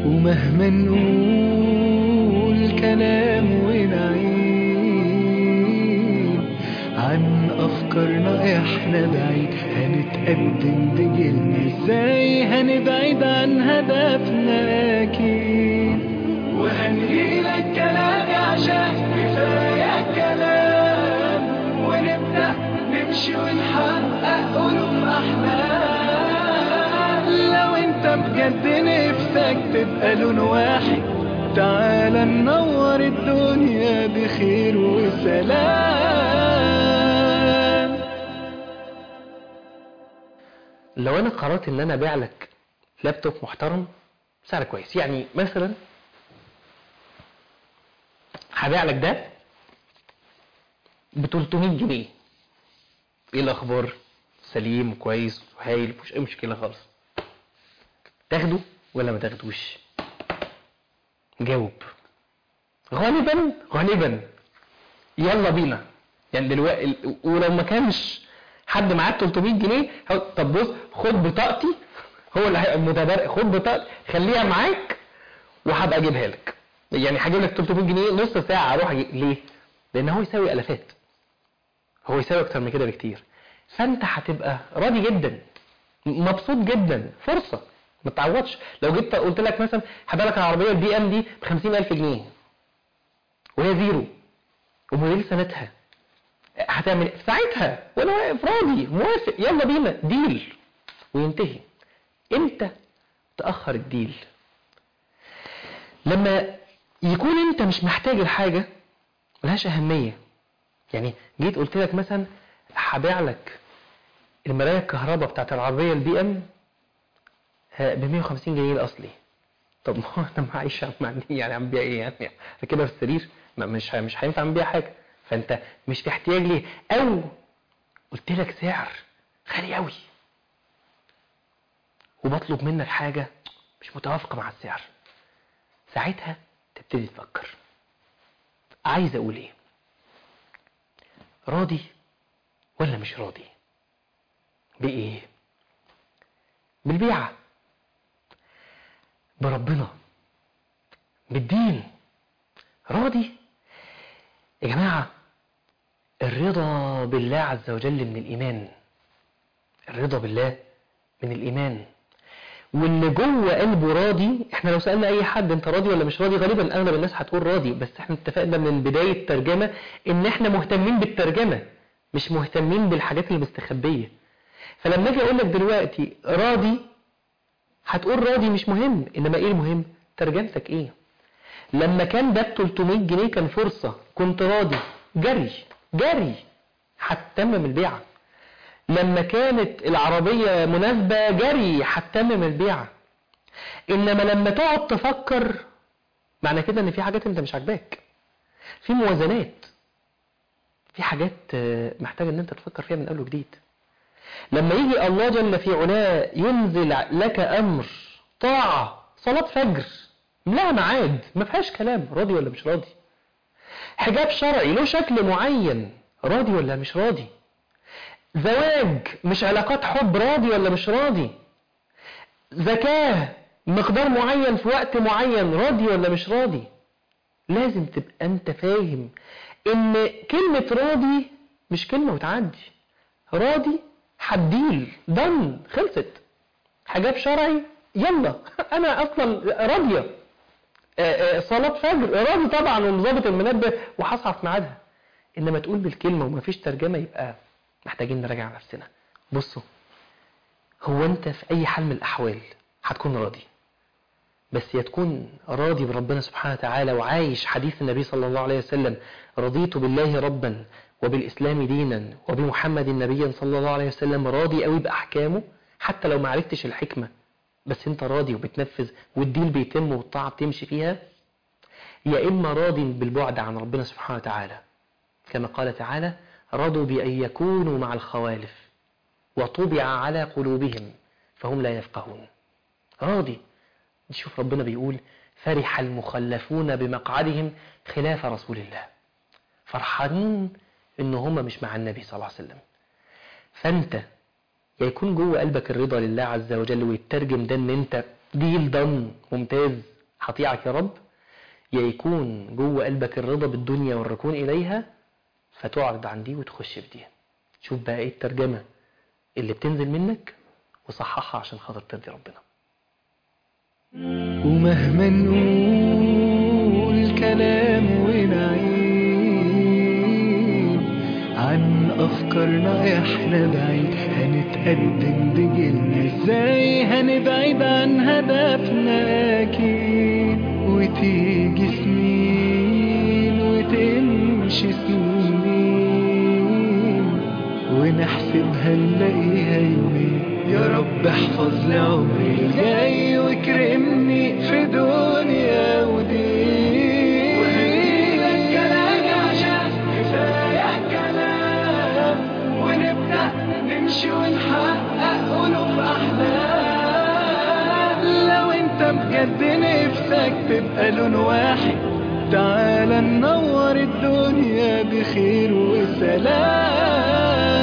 ومهما نقول كلام ونعيد عن أفكارنا إحنا بعيد هنتقدم بجيلنا إزاي هنبعد عن هدفنا أكيد وهنجيلك كلامي عشان كفاية كلام ونبدأ نمشي ونحقق ألوف أحلام لو أنت بجد نفسك تبقى لون واحد تعال ننور الدنيا بخير وسلام لو انا قررت ان انا ابيع لك لابتوب محترم سعر كويس يعني مثلا هبيع لك ده ب 300 جنيه ايه الاخبار سليم كويس وهايل مفيش اي مشكله خالص تاخده ولا ما تاخدوش جاوب غالبا غالبا يلا بينا يعني دلوقتي ولو ما كانش حد معاه 300 جنيه هقول طب بص خد بطاقتي هو اللي هيبقى متبرع خد بطاقتي خليها معاك وهبقى اجيبها لك يعني هجيب لك 300 جنيه نص ساعه اروح أجيب. ليه؟ لان هو يساوي الافات هو يساوي اكتر من كده بكتير فانت هتبقى راضي جدا مبسوط جدا فرصه ما تعوضش لو جبت قلت لك مثلا هبيع لك العربيه البي ام دي ب 50000 جنيه وهي زيرو وموديل سنتها هتعمل ايه؟ ساعتها وانا واقف راضي موافق يلا بينا ديل وينتهي امتى تاخر الديل لما يكون انت مش محتاج الحاجه ملهاش اهميه يعني جيت قلت لك مثلا هبيع لك المرايه الكهرباء بتاعت العربيه البي ام ب 150 جنيه الاصلي طب ما هو انا معيش عم يعني عم بيع ايه يعني كده في السرير ما مش ه- مش هينفع نبيع حاجه فانت مش في احتياج ليه او قلت لك سعر غالي قوي وبطلب منك حاجه مش متوافقه مع السعر ساعتها تبتدي تفكر عايز اقول ايه راضي ولا مش راضي بايه بالبيعه بربنا بالدين راضي يا جماعة الرضا بالله عز وجل من الإيمان الرضا بالله من الإيمان واللي جوه قلبه راضي احنا لو سألنا أي حد أنت راضي ولا مش راضي غالبا أغلب الناس هتقول راضي بس احنا اتفقنا من بداية الترجمة إن احنا مهتمين بالترجمة مش مهتمين بالحاجات المستخبية فلما أجي أقول لك دلوقتي راضي هتقول راضي مش مهم إنما إيه المهم ترجمتك إيه لما كان ده ب 300 جنيه كان فرصة كنت راضي جري جري هتتمم البيعة لما كانت العربية مناسبة جري هتتمم البيعة إنما لما تقعد تفكر معنى كده إن في حاجات أنت مش عاجباك في موازنات في حاجات آه، محتاج إن أنت تفكر فيها من أول وجديد لما يجي الله جل في علاه ينزل لك أمر طاعة صلاة فجر لها ميعاد ما فيهاش كلام راضي ولا مش راضي حجاب شرعي له شكل معين راضي ولا مش راضي زواج مش علاقات حب راضي ولا مش راضي زكاة مقدار معين في وقت معين راضي ولا مش راضي لازم تبقى انت فاهم ان كلمة راضي مش كلمة وتعدي راضي هتديل دن خلصت حجاب شرعي يلا انا اصلا راضيه آه، آه، صلاة فجر راضي طبعا ومظابط المنبه وهصحى في ميعادها انما تقول بالكلمة ومفيش ترجمة يبقى محتاجين نراجع نفسنا بصوا هو انت في اي حال من الاحوال هتكون راضي بس يا تكون راضي بربنا سبحانه وتعالى وعايش حديث النبي صلى الله عليه وسلم رضيت بالله ربا وبالإسلام دينا وبمحمد نبيا صلى الله عليه وسلم راضي قوي بأحكامه حتى لو ما عرفتش الحكمة بس انت راضي وبتنفذ والدين بيتم والطاعة بتمشي فيها يا إما راضي بالبعد عن ربنا سبحانه وتعالى كما قال تعالى رضوا بأن يكونوا مع الخوالف وطبع على قلوبهم فهم لا يفقهون راضي نشوف ربنا بيقول فرح المخلفون بمقعدهم خلاف رسول الله فرحانين ان هم مش مع النبي صلى الله عليه وسلم فانت يا يكون جوه قلبك الرضا لله عز وجل ويترجم ده ان انت ديل ضن ممتاز هطيعك يا رب يا يكون جوه قلبك الرضا بالدنيا والركون إليها فتعرض عن دي وتخش في دي شوف بقى ايه الترجمة اللي بتنزل منك وصححها عشان خاطر ترضي ربنا ومهما نقول كلام ونعيد عن أفكارنا إحنا بعيد هنتقدم بجيلنا إزاي هنبعد عن هدفنا أكيد وتيجي سنين وتمشي سنين ونحسبها نلاقيها يومين يا رب احفظ لي عمري الجاي واكرمني في دنيا ودين وهجيلك كلام عشان كفاية كلام ونبدأ نمشي ونحقق ألوف أحلام لو انت بجد نفسك تبقى لون واحد تعال ننور الدنيا بخير وسلام